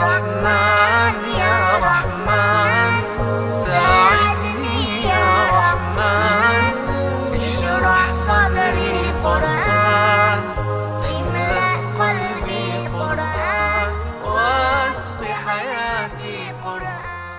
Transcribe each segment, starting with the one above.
رحمن يا رحمن ساعدني يا رحمن اشرح صدري قرآن املأ قلبي قرآن واسق حياتي قرآن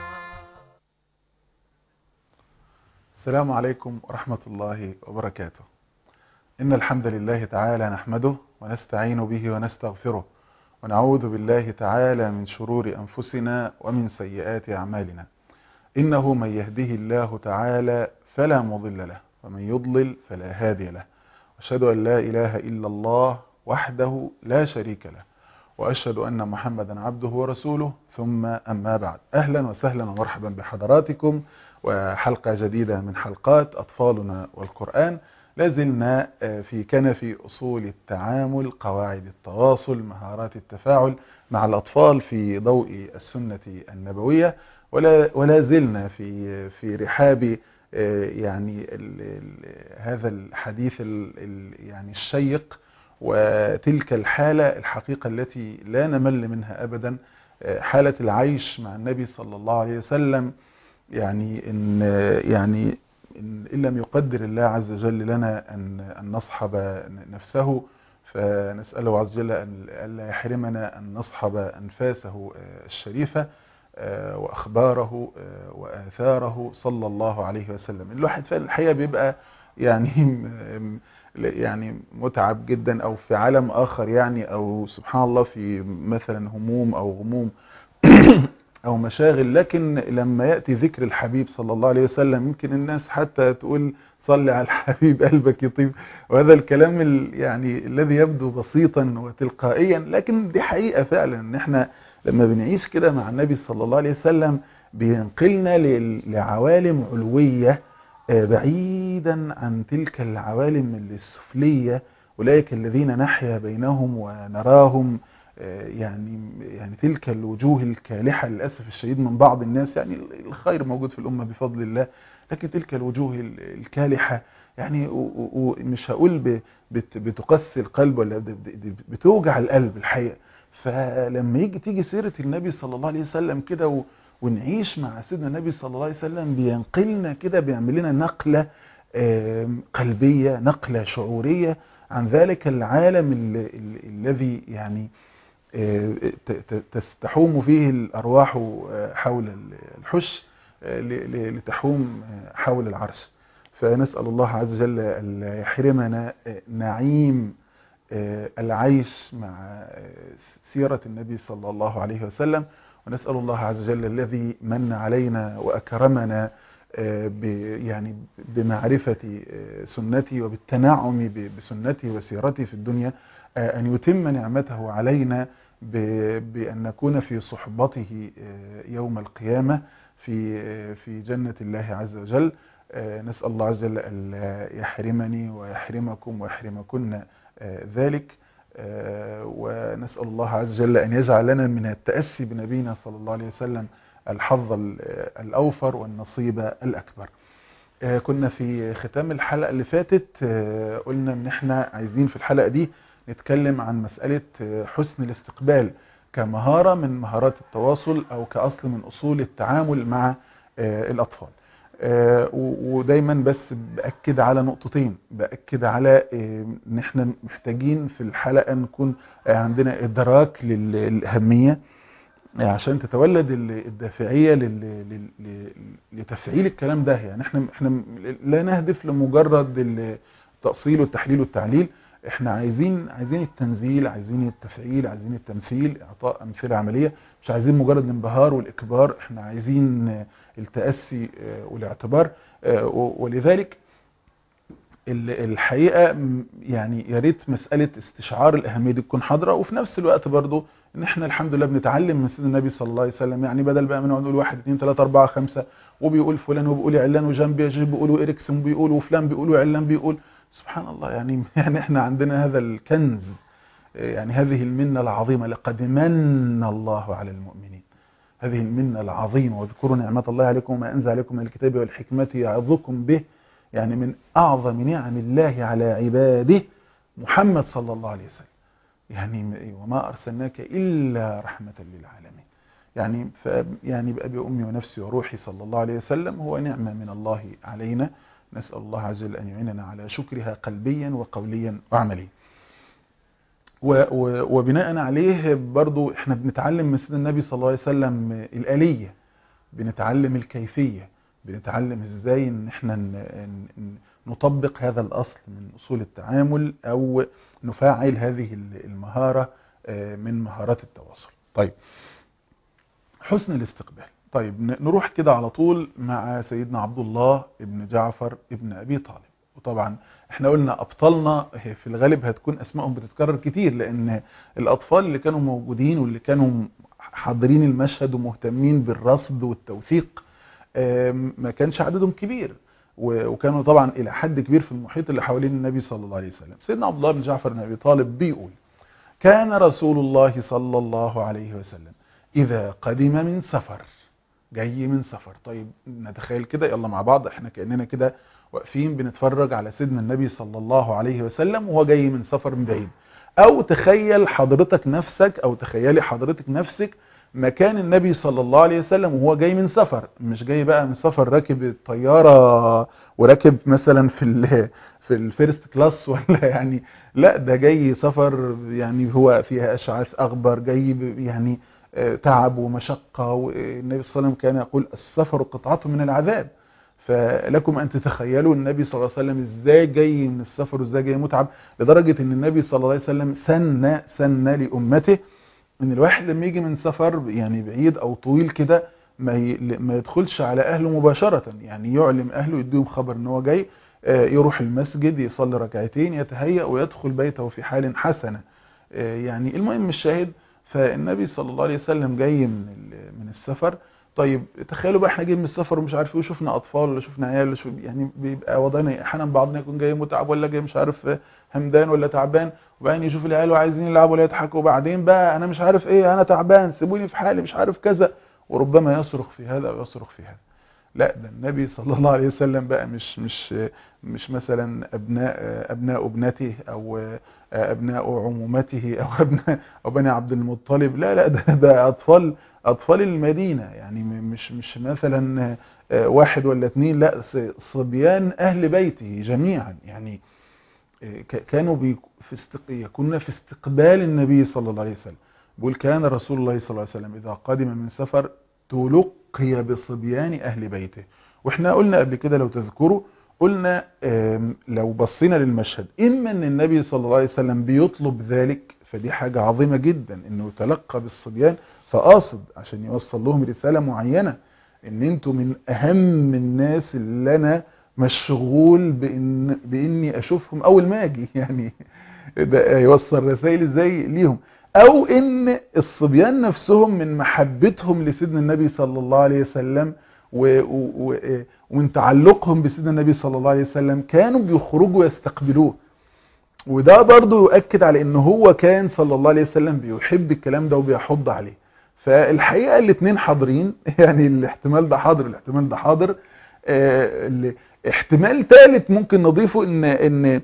السلام عليكم ورحمة الله وبركاته إن الحمد لله تعالى نحمده ونستعين به ونستغفره ونعوذ بالله تعالى من شرور أنفسنا ومن سيئات أعمالنا إنه من يهده الله تعالى فلا مضل له ومن يضلل فلا هادي له أشهد أن لا إله إلا الله وحده لا شريك له وأشهد أن محمدا عبده ورسوله ثم أما بعد أهلا وسهلا ومرحبا بحضراتكم وحلقة جديدة من حلقات أطفالنا والقرآن لازلنا في كنف أصول التعامل قواعد التواصل مهارات التفاعل مع الأطفال في ضوء السنة النبوية ولا, ولا زلنا في, في رحاب يعني ال ال هذا الحديث ال ال يعني الشيق وتلك الحالة الحقيقة التي لا نمل منها أبدا حالة العيش مع النبي صلى الله عليه وسلم يعني إن يعني إن لم يقدر الله عز وجل لنا أن, أن نصحب نفسه فنسأله عز وجل أن ألا يحرمنا أن نصحب أنفاسه الشريفة وأخباره وآثاره صلى الله عليه وسلم الواحد في الحقيقة بيبقى يعني يعني متعب جدا أو في عالم آخر يعني أو سبحان الله في مثلا هموم أو غموم أو مشاغل لكن لما يأتي ذكر الحبيب صلى الله عليه وسلم يمكن الناس حتى تقول صلي على الحبيب قلبك يطيب وهذا الكلام يعني الذي يبدو بسيطا وتلقائيا لكن دي حقيقة فعلا ان احنا لما بنعيش كده مع النبي صلى الله عليه وسلم بينقلنا لعوالم علوية بعيدا عن تلك العوالم السفلية أولئك الذين نحيا بينهم ونراهم يعني يعني تلك الوجوه الكالحة للأسف الشديد من بعض الناس يعني الخير موجود في الأمة بفضل الله لكن تلك الوجوه الكالحة يعني مش هقول بتقسي القلب ولا بتوجع القلب الحقيقة فلما يجي تيجي سيرة النبي صلى الله عليه وسلم كده ونعيش مع سيدنا النبي صلى الله عليه وسلم بينقلنا كده بيعمل لنا نقلة قلبية نقلة شعورية عن ذلك العالم الذي يعني تستحوم فيه الأرواح حول الحش لتحوم حول العرش فنسأل الله عز وجل أن يحرمنا نعيم العيش مع سيرة النبي صلى الله عليه وسلم ونسأل الله عز وجل الذي من علينا وأكرمنا يعني بمعرفة سنتي وبالتنعم بسنتي وسيرتي في الدنيا أن يتم نعمته علينا بأن نكون في صحبته يوم القيامة في في جنة الله عز وجل نسأل الله عز وجل أن يحرمني ويحرمكم ويحرمكن ذلك ونسأل الله عز وجل أن يجعل لنا من التأسي بنبينا صلى الله عليه وسلم الحظ الأوفر والنصيب الأكبر كنا في ختام الحلقة اللي فاتت قلنا ان احنا عايزين في الحلقة دي نتكلم عن مسألة حسن الاستقبال كمهارة من مهارات التواصل او كأصل من اصول التعامل مع الاطفال ودايما بس بأكد على نقطتين بأكد على ان احنا محتاجين في الحلقة نكون عندنا ادراك للأهمية عشان تتولد الدافعية لتفعيل الكلام ده يعني احنا احنا لا نهدف لمجرد التأصيل والتحليل والتعليل احنا عايزين عايزين التنزيل عايزين التفعيل عايزين التمثيل اعطاء امثله عمليه مش عايزين مجرد الانبهار والاكبار احنا عايزين التاسي والاعتبار ولذلك الحقيقه يعني يا ريت مساله استشعار الاهميه دي تكون حاضره وفي نفس الوقت برضو ان احنا الحمد لله بنتعلم من سيدنا النبي صلى الله عليه وسلم يعني بدل بقى ما نقعد نقول 1 2 3 4 5 وبيقول فلان وبيقول علان وجنبي بيقولوا اريكسون بيقول وفلان بيقول وعلان بيقول سبحان الله يعني يعني احنا عندنا هذا الكنز يعني هذه المنة العظيمة لقد من الله على المؤمنين هذه المنة العظيمة واذكروا نعمة الله عليكم وما أنزل عليكم من الكتاب والحكمة يعظكم به يعني من أعظم نعم الله على عباده محمد صلى الله عليه وسلم يعني وما أرسلناك إلا رحمة للعالمين يعني ف يعني بأبي وأمي ونفسي وروحي صلى الله عليه وسلم هو نعمة من الله علينا نسأل الله عز وجل أن يعيننا على شكرها قلبيا وقوليا وعمليا وبناء عليه برضو احنا بنتعلم من سيدنا النبي صلى الله عليه وسلم الآلية بنتعلم الكيفية بنتعلم ازاي ان احنا نطبق هذا الأصل من أصول التعامل أو نفعل هذه المهارة من مهارات التواصل طيب حسن الاستقبال طيب نروح كده على طول مع سيدنا عبد الله ابن جعفر ابن أبي طالب وطبعا احنا قلنا أبطالنا في الغالب هتكون أسمائهم بتتكرر كتير لأن الأطفال اللي كانوا موجودين واللي كانوا حاضرين المشهد ومهتمين بالرصد والتوثيق ما كانش عددهم كبير وكانوا طبعا إلى حد كبير في المحيط اللي حوالين النبي صلى الله عليه وسلم سيدنا عبد الله بن جعفر بن أبي طالب بيقول كان رسول الله صلى الله عليه وسلم إذا قدم من سفر جاي من سفر طيب نتخيل كده يلا مع بعض احنا كأننا كده واقفين بنتفرج على سيدنا النبي صلى الله عليه وسلم وهو جاي من سفر من بعيد او تخيل حضرتك نفسك او تخيلي حضرتك نفسك مكان النبي صلى الله عليه وسلم وهو جاي من سفر مش جاي بقى من سفر راكب الطيارة وراكب مثلا في ال في الفيرست كلاس ولا يعني لا ده جاي سفر يعني هو فيها اشعاث اغبر جاي يعني تعب ومشقة والنبي صلى الله عليه وسلم كان يقول السفر قطعة من العذاب فلكم أن تتخيلوا النبي صلى الله عليه وسلم ازاي جاي من السفر وازاي جاي متعب لدرجة ان النبي صلى الله عليه وسلم سن سن لأمته ان الواحد لما يجي من سفر يعني بعيد او طويل كده ما ما يدخلش على اهله مباشرة يعني يعلم اهله يديهم خبر ان هو جاي يروح المسجد يصلي ركعتين يتهيأ ويدخل بيته في حال حسنة يعني المهم الشاهد فالنبي صلى الله عليه وسلم جاي من من السفر طيب تخيلوا بقى احنا جايين من السفر ومش عارف ايه وشفنا اطفال ولا شفنا عيال ولا شوف يعني بيبقى وضعنا احيانا بعضنا يكون جاي متعب ولا جاي مش عارف همدان ولا تعبان وبعدين يشوف العيال وعايزين يلعبوا ولا يضحكوا وبعدين بقى انا مش عارف ايه انا تعبان سيبوني في حالي مش عارف كذا وربما يصرخ في هذا او يصرخ في هذا لا ده النبي صلى الله عليه وسلم بقى مش مش مش مثلا ابناء ابناء ابنته او ابناء عمومته او ابناء او بني عبد المطلب لا لا ده, ده اطفال اطفال المدينة يعني مش مش مثلا واحد ولا اثنين لا صبيان اهل بيته جميعا يعني كانوا في استق... كنا في استقبال النبي صلى الله عليه وسلم بيقول كان رسول الله صلى الله عليه وسلم اذا قدم من سفر تلقي بصبيان اهل بيته واحنا قلنا قبل كده لو تذكروا قلنا لو بصينا للمشهد اما ان النبي صلى الله عليه وسلم بيطلب ذلك فدي حاجة عظيمة جدا انه يتلقى بالصبيان فقاصد عشان يوصل لهم رسالة معينة ان انتوا من اهم الناس اللي انا مشغول بإن باني اشوفهم اول ما اجي يعني ده يوصل رسائل ازاي ليهم او ان الصبيان نفسهم من محبتهم لسيدنا النبي صلى الله عليه وسلم و و ومن تعلقهم بسيدنا النبي صلى الله عليه وسلم كانوا بيخرجوا يستقبلوه وده برضو يؤكد على ان هو كان صلى الله عليه وسلم بيحب الكلام ده وبيحض عليه فالحقيقة الاثنين حاضرين يعني الاحتمال ده حاضر الاحتمال ده حاضر اه احتمال ثالث ممكن نضيفه ان ان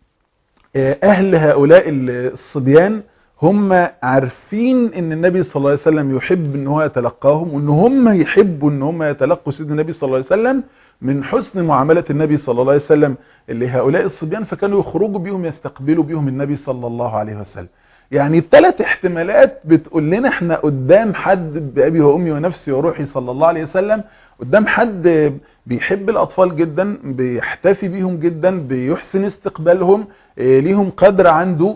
اهل هؤلاء الصبيان هم عارفين ان النبي صلى الله عليه وسلم يحب ان هو يتلقاهم وان هم يحبوا ان هم يتلقوا سيدنا النبي صلى الله عليه وسلم من حسن معاملة النبي صلى الله عليه وسلم اللي هؤلاء الصبيان فكانوا يخرجوا بيهم يستقبلوا بيهم النبي صلى الله عليه وسلم يعني الثلاث احتمالات بتقول لنا احنا قدام حد بأبي وأمي ونفسي وروحي صلى الله عليه وسلم قدام حد بيحب الأطفال جدا بيحتفي بيهم جدا بيحسن استقبالهم ليهم قدر عنده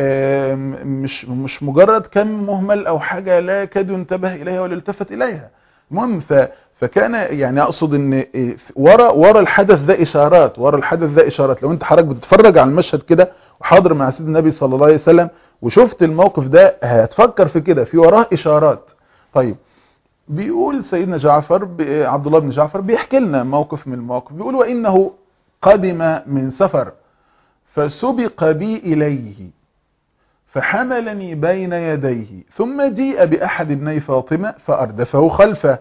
مش مش مجرد كم مهمل او حاجة لا يكاد ينتبه اليها ولا يلتفت اليها المهم ف فكان يعني اقصد ان ورا ورا الحدث ده اشارات ورا الحدث ده اشارات لو انت حضرتك بتتفرج على المشهد كده وحاضر مع سيدنا النبي صلى الله عليه وسلم وشفت الموقف ده هتفكر في كده في وراه اشارات طيب بيقول سيدنا جعفر عبد الله بن جعفر بيحكي لنا موقف من المواقف بيقول وانه قدم من سفر فسبق بي اليه فحملني بين يديه ثم جيء بأحد ابني فاطمة فأردفه خلفه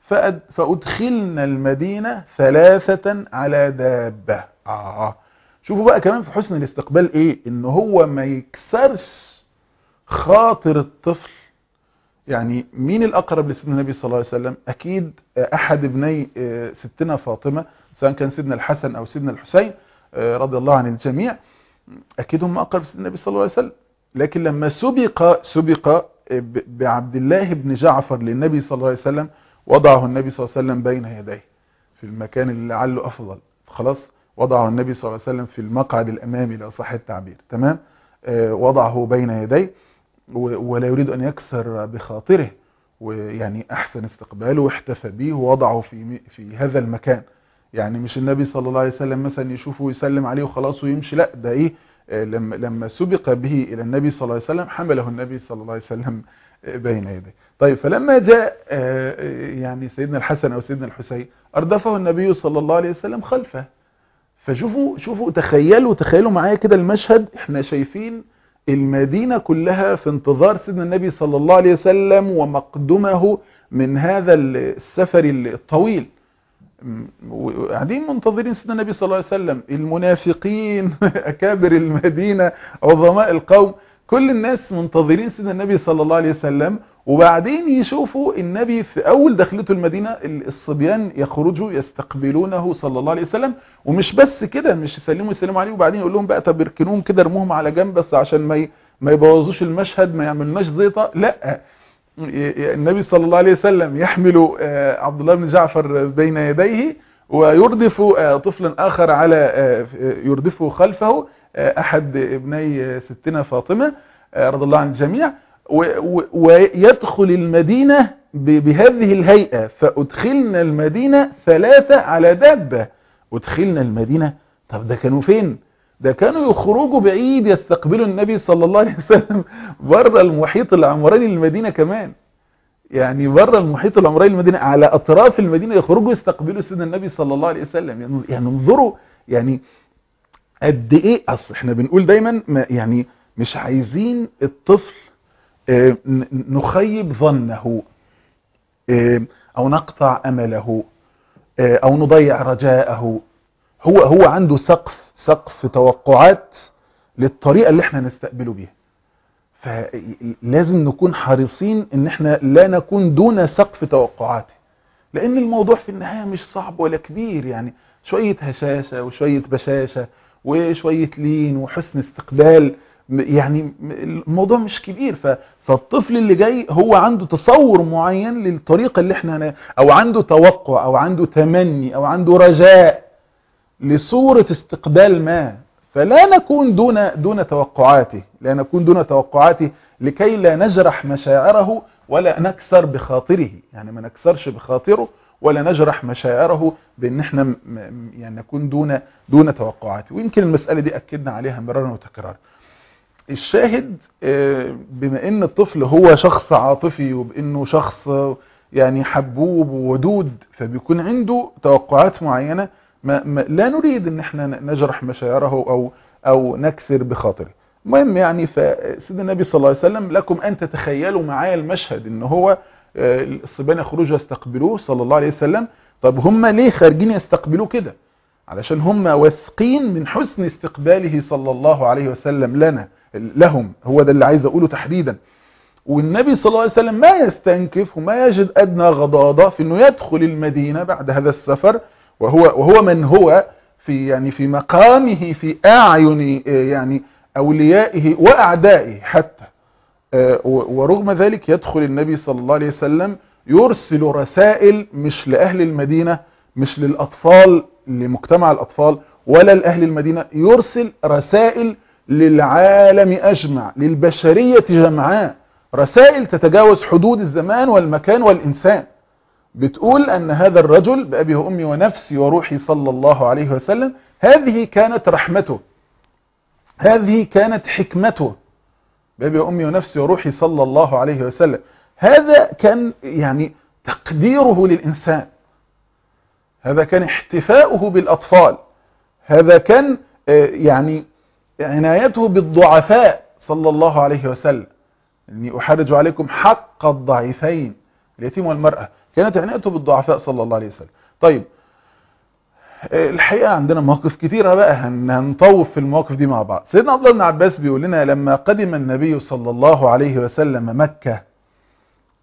فأدخلنا المدينة ثلاثة على دابة آه. شوفوا بقى كمان في حسن الاستقبال ايه ان هو ما يكسرش خاطر الطفل يعني مين الأقرب لسيدنا النبي صلى الله عليه وسلم أكيد أحد ابني ستنا فاطمة سواء كان سيدنا الحسن أو سيدنا الحسين رضي الله عن الجميع أكيد هم أقرب سيدنا النبي صلى الله عليه وسلم لكن لما سبق سبق بعبد الله بن جعفر للنبي صلى الله عليه وسلم وضعه النبي صلى الله عليه وسلم بين يديه في المكان اللي لعله أفضل خلاص وضعه النبي صلى الله عليه وسلم في المقعد الأمامي لو صح التعبير تمام آه وضعه بين يديه ولا يريد أن يكسر بخاطره ويعني أحسن استقباله واحتفى به ووضعه في في هذا المكان يعني مش النبي صلى الله عليه وسلم مثلا يشوفه ويسلم عليه وخلاص ويمشي لا ده ايه لما لما سبق به الى النبي صلى الله عليه وسلم حمله النبي صلى الله عليه وسلم بين يديه طيب فلما جاء يعني سيدنا الحسن او سيدنا الحسين اردفه النبي صلى الله عليه وسلم خلفه فشوفوا شوفوا تخيلوا تخيلوا معايا كده المشهد احنا شايفين المدينة كلها في انتظار سيدنا النبي صلى الله عليه وسلم ومقدمه من هذا السفر الطويل وقاعدين منتظرين سيدنا النبي صلى الله عليه وسلم المنافقين أكابر المدينة عظماء القوم كل الناس منتظرين سيدنا النبي صلى الله عليه وسلم وبعدين يشوفوا النبي في أول دخلته المدينة الصبيان يخرجوا يستقبلونه صلى الله عليه وسلم ومش بس كده مش يسلموا يسلموا عليه وبعدين يقول لهم بقى طب اركنوهم كده ارموهم على جنب بس عشان ما ما يبوظوش المشهد ما يعملناش زيطة لا النبي صلى الله عليه وسلم يحمل عبد الله بن جعفر بين يديه ويردف طفلا آخر على يردفه خلفه أحد ابني ستنا فاطمة رضي الله عن الجميع ويدخل المدينة بهذه الهيئة فأدخلنا المدينة ثلاثة على دابة أدخلنا المدينة طب ده كانوا فين ده كانوا يخرجوا بعيد يستقبلوا النبي صلى الله عليه وسلم بره المحيط العمراني للمدينة كمان يعني بره المحيط العمراني للمدينة على أطراف المدينة يخرجوا يستقبلوا سيدنا النبي صلى الله عليه وسلم يعني انظروا يعني قد ايه اصل احنا بنقول دايما يعني مش عايزين الطفل نخيب ظنه او نقطع امله او نضيع رجاءه هو هو عنده سقف سقف توقعات للطريقة اللي احنا نستقبله بيها فلازم نكون حريصين ان احنا لا نكون دون سقف توقعاته لان الموضوع في النهاية مش صعب ولا كبير يعني شوية هشاشة وشوية بشاشة وشوية لين وحسن استقبال يعني الموضوع مش كبير فالطفل اللي جاي هو عنده تصور معين للطريقة اللي احنا او عنده توقع او عنده تمني او عنده رجاء لصورة استقبال ما فلا نكون دون دون توقعاته لا نكون دون توقعاته لكي لا نجرح مشاعره ولا نكسر بخاطره يعني ما نكسرش بخاطره ولا نجرح مشاعره بان احنا يعني نكون دون دون توقعاته ويمكن المسألة دي اكدنا عليها مرارا وتكرارا الشاهد بما ان الطفل هو شخص عاطفي وبانه شخص يعني حبوب وودود فبيكون عنده توقعات معينة ما ما لا نريد ان احنا نجرح مشاعره او او نكسر بخاطره المهم يعني فسيدنا النبي صلى الله عليه وسلم لكم ان تتخيلوا معايا المشهد ان هو الصبيان يخرجوا يستقبلوه صلى الله عليه وسلم طب هم ليه خارجين يستقبلوه كده علشان هم واثقين من حسن استقباله صلى الله عليه وسلم لنا لهم هو ده اللي عايز اقوله تحديدا والنبي صلى الله عليه وسلم ما يستنكف وما يجد ادنى غضاضة في انه يدخل المدينة بعد هذا السفر وهو وهو من هو في يعني في مقامه في اعين يعني اوليائه واعدائه حتى ورغم ذلك يدخل النبي صلى الله عليه وسلم يرسل رسائل مش لأهل المدينة مش للأطفال لمجتمع الأطفال ولا لأهل المدينة يرسل رسائل للعالم أجمع للبشرية جمعاء رسائل تتجاوز حدود الزمان والمكان والإنسان بتقول أن هذا الرجل بأبي وأمي ونفسي وروحي صلى الله عليه وسلم هذه كانت رحمته هذه كانت حكمته بأبي وأمي ونفسي وروحي صلى الله عليه وسلم هذا كان يعني تقديره للإنسان هذا كان احتفاؤه بالأطفال هذا كان يعني عنايته بالضعفاء صلى الله عليه وسلم إني أحرج عليكم حق الضعيفين اليتيم والمرأة كانت عنايته بالضعفاء صلى الله عليه وسلم طيب الحقيقة عندنا مواقف كتيرة بقى هنطوف في المواقف دي مع بعض سيدنا عبد الله بن عباس بيقول لنا لما قدم النبي صلى الله عليه وسلم مكة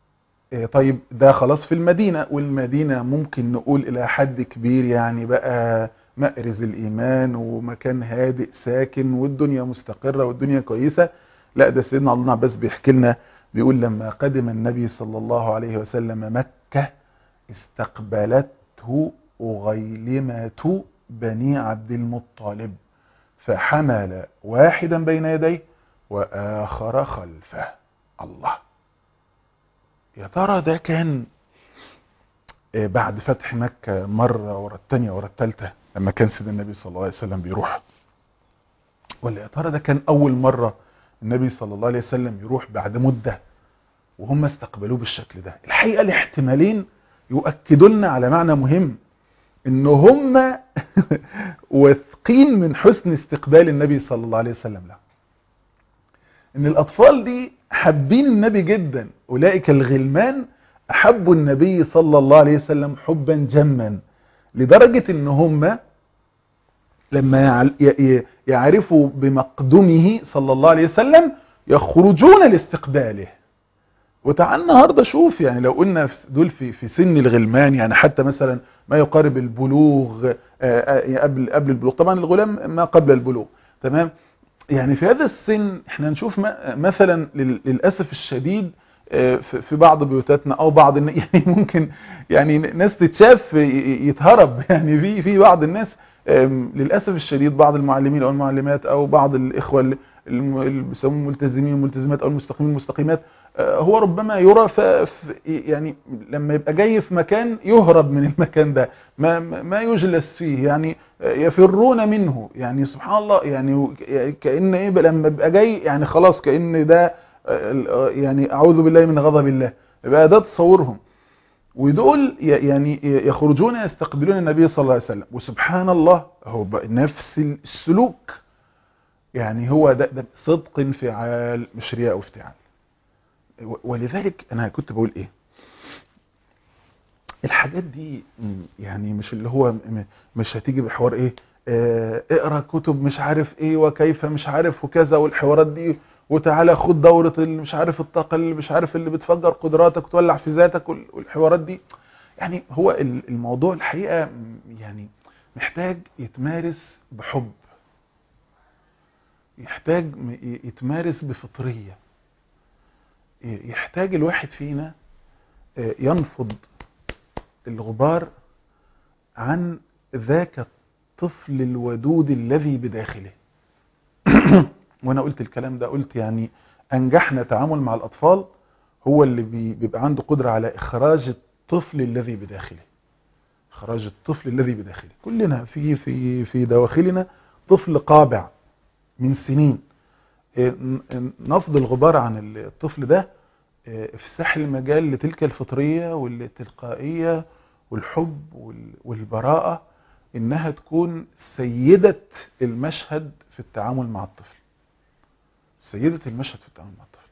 إيه طيب ده خلاص في المدينة والمدينة ممكن نقول إلى حد كبير يعني بقى مأرز الإيمان ومكان هادئ ساكن والدنيا مستقرة والدنيا كويسة لا ده سيدنا عبد الله عباس بيحكي لنا بيقول لما قدم النبي صلى الله عليه وسلم مكة استقبلته أغيلمة بني عبد المطلب فحمل واحدا بين يديه وآخر خلفه الله يا ترى ده كان بعد فتح مكة مرة ورا التانية ورا التالتة لما كان سيدنا النبي صلى الله عليه وسلم بيروح ولا يا ترى ده كان أول مرة النبي صلى الله عليه وسلم يروح بعد مدة وهم استقبلوه بالشكل ده الحقيقة الاحتمالين يؤكدوا لنا على معنى مهم ان هم واثقين من حسن استقبال النبي صلى الله عليه وسلم له ان الاطفال دي حابين النبي جدا اولئك الغلمان احبوا النبي صلى الله عليه وسلم حبا جما لدرجة ان هم لما يعرفوا بمقدمه صلى الله عليه وسلم يخرجون لاستقباله وتعال النهارده شوف يعني لو قلنا دول في في سن الغلمان يعني حتى مثلا ما يقارب البلوغ قبل قبل البلوغ طبعا الغلام ما قبل البلوغ تمام يعني في هذا السن احنا نشوف مثلا للاسف الشديد في بعض بيوتاتنا او بعض يعني ممكن يعني ناس تتشاف يتهرب يعني في في بعض الناس للاسف الشديد بعض المعلمين او المعلمات او بعض الاخوه اللي بيسموهم ملتزمين والملتزمات او المستقيمين والمستقيمات هو ربما يرى يعني لما يبقى جاي في مكان يهرب من المكان ده ما ما يجلس فيه يعني يفرون منه يعني سبحان الله يعني كأن ايه لما يبقى جاي يعني خلاص كأن ده يعني اعوذ بالله من غضب الله يبقى ده تصورهم ودول يعني يخرجون يستقبلون النبي صلى الله عليه وسلم وسبحان الله هو نفس السلوك يعني هو ده, ده صدق انفعال مش رياء وافتعال ولذلك انا كنت بقول ايه الحاجات دي يعني مش اللي هو مش هتيجي بحوار ايه اه اقرا كتب مش عارف ايه وكيف مش عارف وكذا والحوارات دي وتعالى خد دورة مش عارف الطاقة اللي مش عارف اللي بتفجر قدراتك وتولع في ذاتك والحوارات دي يعني هو الموضوع الحقيقة يعني محتاج يتمارس بحب يحتاج يتمارس بفطرية يحتاج الواحد فينا ينفض الغبار عن ذاك الطفل الودود الذي بداخله وانا قلت الكلام ده قلت يعني انجحنا تعامل مع الاطفال هو اللي بيبقى عنده قدرة على اخراج الطفل الذي بداخله اخراج الطفل الذي بداخله كلنا في في في دواخلنا طفل قابع من سنين نفض الغبار عن الطفل ده افساح المجال لتلك الفطرية والتلقائية والحب والبراءة انها تكون سيدة المشهد في التعامل مع الطفل سيدة المشهد في التعامل مع الطفل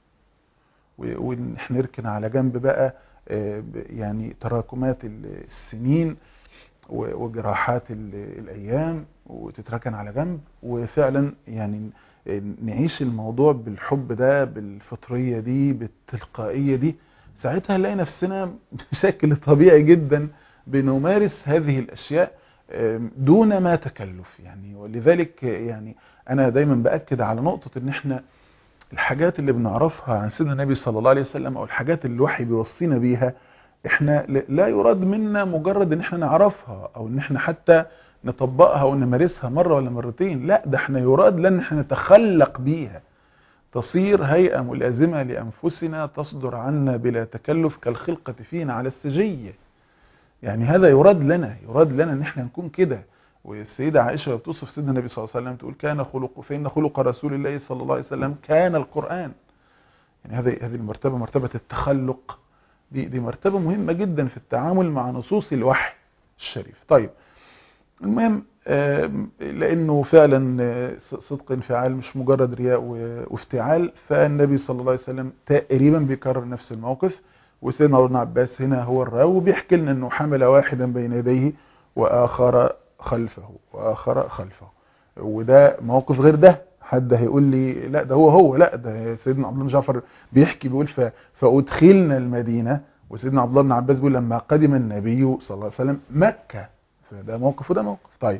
ونحن نركن على جنب بقى يعني تراكمات السنين وجراحات الايام وتتركن على جنب وفعلا يعني نعيش الموضوع بالحب ده بالفطرية دي بالتلقائية دي ساعتها نلاقي نفسنا بشكل طبيعي جدا بنمارس هذه الاشياء دون ما تكلف يعني ولذلك يعني انا دايما باكد على نقطة ان احنا الحاجات اللي بنعرفها عن سيدنا النبي صلى الله عليه وسلم او الحاجات اللي الوحي بيوصينا بيها احنا لا يراد منا مجرد ان احنا نعرفها او ان احنا حتى نطبقها ونمارسها مرة ولا مرتين لا ده احنا يراد لان احنا نتخلق بيها تصير هيئة ملازمة لأنفسنا تصدر عنا بلا تكلف كالخلقة فينا على السجية يعني هذا يراد لنا يراد لنا ان احنا نكون كده والسيدة عائشة بتوصف سيدنا النبي صلى الله عليه وسلم تقول كان خلق فإن خلق رسول الله صلى الله عليه وسلم كان القرآن يعني هذه هذه المرتبة مرتبة التخلق دي دي مرتبة مهمة جدا في التعامل مع نصوص الوحي الشريف طيب المهم لانه فعلا صدق انفعال مش مجرد رياء وافتعال فالنبي صلى الله عليه وسلم تقريبا بيكرر نفس الموقف وسيدنا ابن عباس هنا هو الراوي بيحكي لنا انه حمل واحدا بين يديه واخر خلفه واخر خلفه وده موقف غير ده حد هيقول لي لا ده هو هو لا ده سيدنا عبد الله بن جعفر بيحكي بيقول فادخلنا المدينه وسيدنا عبد الله بن عباس بيقول لما قدم النبي صلى الله عليه وسلم مكة فده موقف وده موقف طيب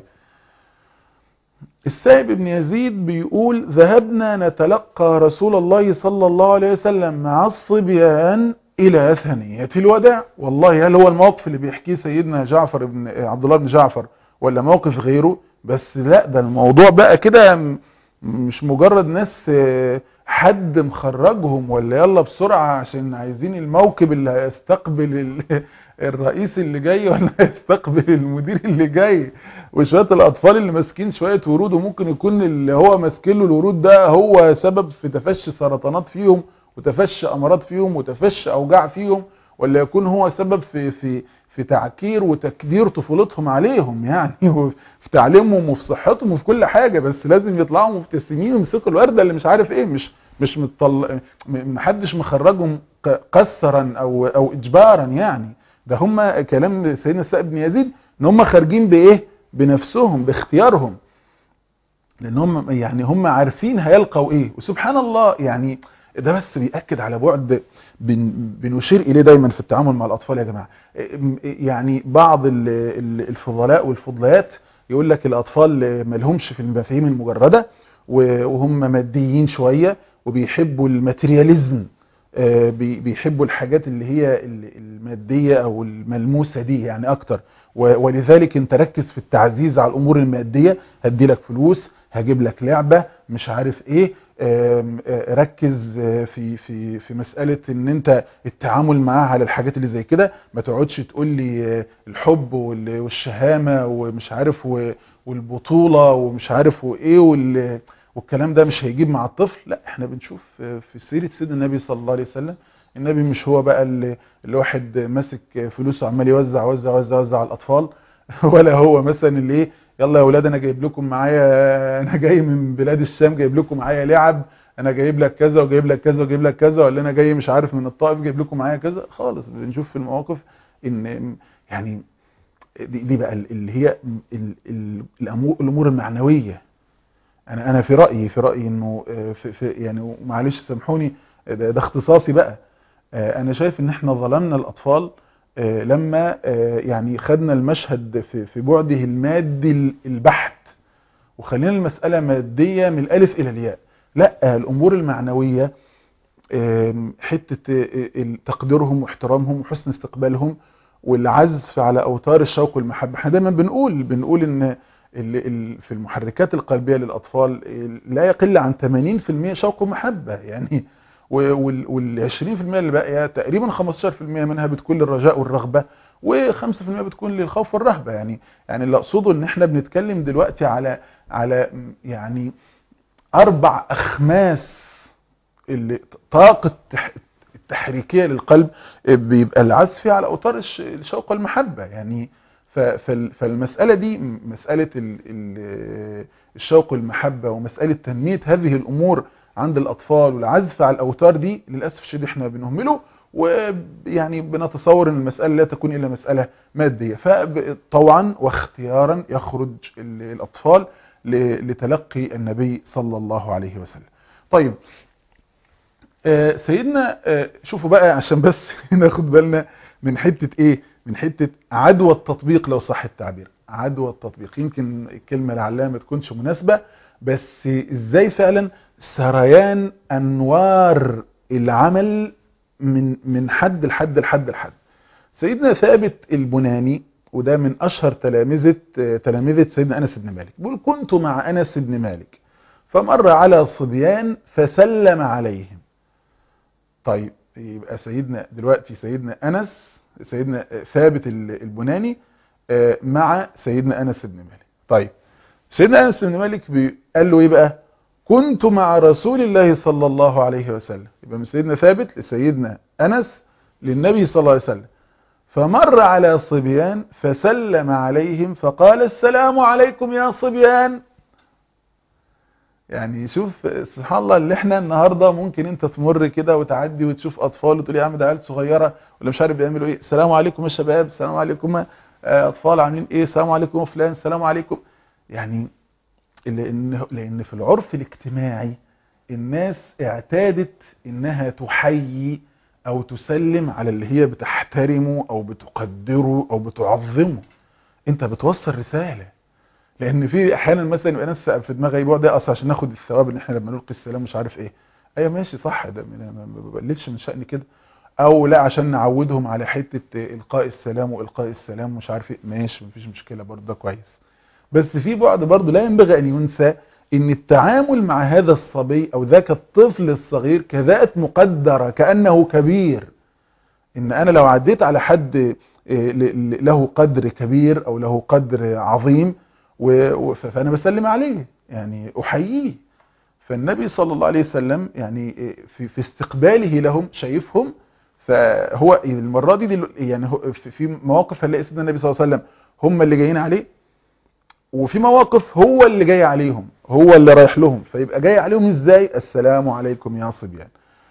السائب بن يزيد بيقول ذهبنا نتلقى رسول الله صلى الله عليه وسلم مع الصبيان إلى ثنية الوداع والله هل هو الموقف اللي بيحكيه سيدنا جعفر بن عبد الله بن جعفر ولا موقف غيره بس لا ده الموضوع بقى كده م- مش مجرد ناس آه، حد مخرجهم ولا يلا بسرعة عشان عايزين الموكب اللي هيستقبل ال- الرئيس اللي جاي ولا هيستقبل المدير اللي جاي وشوية الأطفال اللي ماسكين شوية ورود وممكن يكون اللي هو ماسكين له الورود ده هو سبب في تفشي سرطانات فيهم وتفشي أمراض فيهم وتفشي أوجاع فيهم ولا يكون هو سبب في في في تعكير وتكدير طفولتهم عليهم يعني وفي تعليمهم وفي صحتهم وفي كل حاجة بس لازم يطلعوا مبتسمين ويمسكوا الوردة اللي مش عارف ايه مش مش مطل... م- محدش مخرجهم ق- قسرا او او اجبارا يعني ده هم كلام سيدنا السائب بن يزيد ان هم خارجين بايه بنفسهم باختيارهم لان هم يعني هم عارفين هيلقوا ايه وسبحان الله يعني ده بس بيأكد على بعد بن بنشير اليه دايما في التعامل مع الاطفال يا جماعه يعني بعض ال- ال- الفضلاء والفضليات يقول لك الاطفال ما لهمش في المفاهيم المجرده و- وهم ماديين شويه وبيحبوا الماترياليزم آه، بي- بيحبوا الحاجات اللي هي ال- الماديه او الملموسه دي يعني اكتر و- ولذلك انت ركز في التعزيز على الامور الماديه هدي لك فلوس هجيب لك لعبه مش عارف ايه آم، آه، ركز آه، في في في مساله ان انت التعامل معاها على الحاجات اللي زي كده ما تقعدش تقول لي آه، الحب وال- والشهامه ومش عارف و- والبطوله ومش عارف وايه وال- والكلام ده مش هيجيب مع الطفل لا احنا بنشوف آه، في سيره سيدنا النبي صلى الله عليه وسلم النبي مش هو بقى اللي الواحد ماسك فلوسه عمال يوزع وزع وزع وزع على الاطفال ولا هو مثلا اللي ايه يلا يا اولاد انا جايب لكم معايا انا جاي من بلاد الشام جايب لكم معايا لعب انا جايب لك كذا وجايب لك كذا وجايب لك كذا ولا انا جاي مش عارف من الطائف جايب لكم معايا كذا خالص بنشوف في المواقف ان يعني دي, دي بقى اللي هي ال- ال- الأمو- الامور المعنويه انا انا في رايي في رايي انه آه، في في يعني معلش سامحوني ده, ده اختصاصي بقى آه، انا شايف ان احنا ظلمنا الاطفال آه، لما آه، يعني خدنا المشهد في في بعده المادي ال- البحت وخلينا المساله ماديه من الالف الى الياء لا الامور المعنويه آم، حته آه، ال- تقديرهم واحترامهم وحسن استقبالهم والعزف على اوتار الشوق والمحبه احنا دايما بنقول بنقول ان ال- ال- في المحركات القلبيه للاطفال آه، لا يقل عن 80% شوق ومحبه يعني وال 20% اللي باقيه تقريبا 15% منها بتكون للرجاء والرغبه و5% بتكون للخوف والرهبه يعني يعني اللي اقصده ان احنا بنتكلم دلوقتي على على يعني اربع اخماس اللي طاقه التح- التحريكيه للقلب بيبقى العزف على اوتار الش- الشوق والمحبه يعني ف- فال- فالمساله دي مساله ال- ال- الشوق والمحبه ومساله تنميه هذه الامور عند الاطفال والعزف على الاوتار دي للاسف الشديد احنا بنهمله ويعني بنتصور ان المساله لا تكون الا مساله ماديه فطوعا واختيارا يخرج ال- الاطفال ل- لتلقي النبي صلى الله عليه وسلم طيب آه، سيدنا آه، شوفوا بقى عشان بس ناخد بالنا من حتة ايه من حتة عدوى التطبيق لو صح التعبير عدوى التطبيق يمكن الكلمة لعلها ما تكونش مناسبة بس ازاي فعلا سريان انوار العمل من من حد لحد لحد لحد سيدنا ثابت البناني وده من اشهر تلامذة آه، تلامذة سيدنا انس بن مالك بيقول كنت مع انس بن مالك فمر على صبيان فسلم عليهم طيب يبقى سيدنا دلوقتي سيدنا انس سيدنا ثابت ال- البناني آه، مع سيدنا انس بن مالك طيب سيدنا انس بن مالك بي- قال له ايه بقى كنت مع رسول الله صلى الله عليه وسلم يبقى من سيدنا ثابت لسيدنا انس للنبي صلى الله عليه وسلم فمر على صبيان فسلم عليهم فقال السلام عليكم يا صبيان يعني شوف سبحان الله اللي احنا النهارده ممكن انت تمر كده وتعدي وتشوف اطفال وتقول يا عم ده عيال صغيره ولا مش عارف بيعملوا ايه السلام عليكم يا شباب السلام عليكم آه، اطفال عاملين ايه السلام عليكم يا فلان السلام عليكم يعني لان لان في العرف الاجتماعي الناس اعتادت انها تحيي او تسلم على اللي هي بتحترمه او بتقدره او بتعظمه انت بتوصل رسالة لان في احيانا مثلا يبقى ناس في دماغها يبقى ده اصلا عشان ناخد الثواب ان احنا لما نلقي السلام مش عارف ايه ايوه ماشي صح ده ما بقللش من شأن كده او لا عشان نعودهم على حتة القاء السلام والقاء السلام مش عارف ايه ماشي مفيش مشكلة برضه ده كويس بس في بعد برضه لا ينبغي ان ينسى ان التعامل مع هذا الصبي او ذاك الطفل الصغير كذات مقدرة كأنه كبير ان انا لو عديت على حد له قدر كبير او له قدر عظيم فانا بسلم عليه يعني احييه فالنبي صلى الله عليه وسلم يعني في, في استقباله لهم شايفهم فهو المرة دي يعني في مواقف هنلاقي سيدنا النبي صلى الله عليه وسلم هم اللي جايين عليه وفي مواقف هو اللي جاي عليهم هو اللي رايح لهم فيبقى جاي عليهم ازاي السلام عليكم يا صبيان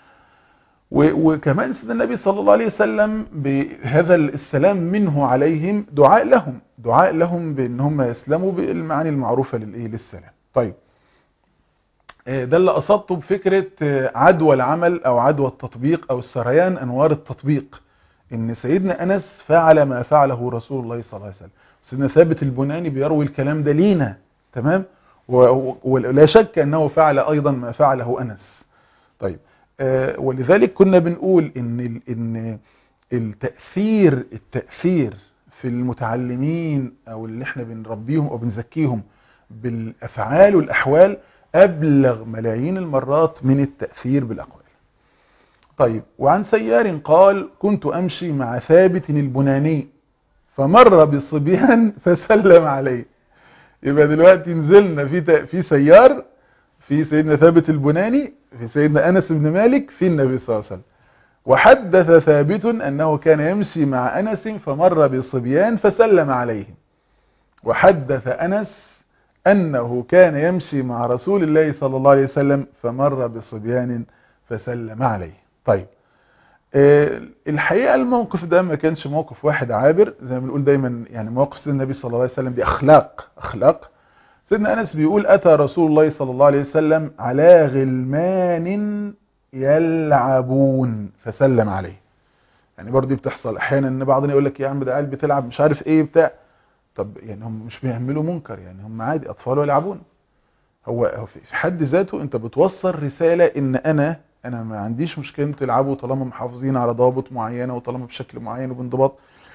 وكمان سيدنا النبي صلى الله عليه وسلم بهذا السلام منه عليهم دعاء لهم دعاء لهم بان هم يسلموا بالمعاني المعروفة للايه للسلام طيب ده اللي قصدته بفكرة عدوى العمل او عدوى التطبيق او سريان انوار التطبيق ان سيدنا انس فعل ما فعله رسول الله صلى الله عليه وسلم سيدنا ثابت البناني بيروي الكلام ده لينا تمام ولا شك انه فعل ايضا ما فعله انس طيب آه ولذلك كنا بنقول ان ان التاثير التاثير في المتعلمين او اللي احنا بنربيهم او بنزكيهم بالافعال والاحوال ابلغ ملايين المرات من التاثير بالاقوال طيب وعن سيار قال كنت امشي مع ثابت البناني فمر بصبيان فسلم عليه يبقى دلوقتي نزلنا في في سيار في سيدنا ثابت البناني في سيدنا انس بن مالك في النبي صلى الله عليه وسلم وحدث ثابت انه كان يمشي مع انس فمر بصبيان فسلم عليهم وحدث انس انه كان يمشي مع رسول الله صلى الله عليه وسلم فمر بصبيان فسلم عليه طيب الحقيقة الموقف ده ما كانش موقف واحد عابر زي ما بنقول دايما يعني مواقف سيدنا النبي صلى الله عليه وسلم دي أخلاق أخلاق سيدنا أنس بيقول أتى رسول الله صلى الله عليه وسلم على غلمان يلعبون فسلم عليه يعني برضه بتحصل أحيانا إن بعضنا يقول لك يا عم ده قاعد بتلعب مش عارف إيه بتاع طب يعني هم مش بيعملوا منكر يعني هم عادي أطفال يلعبون هو في حد ذاته أنت بتوصل رسالة إن أنا انا ما عنديش مشكله تلعبوا طالما محافظين على ضوابط معينه وطالما بشكل معين وبانضباط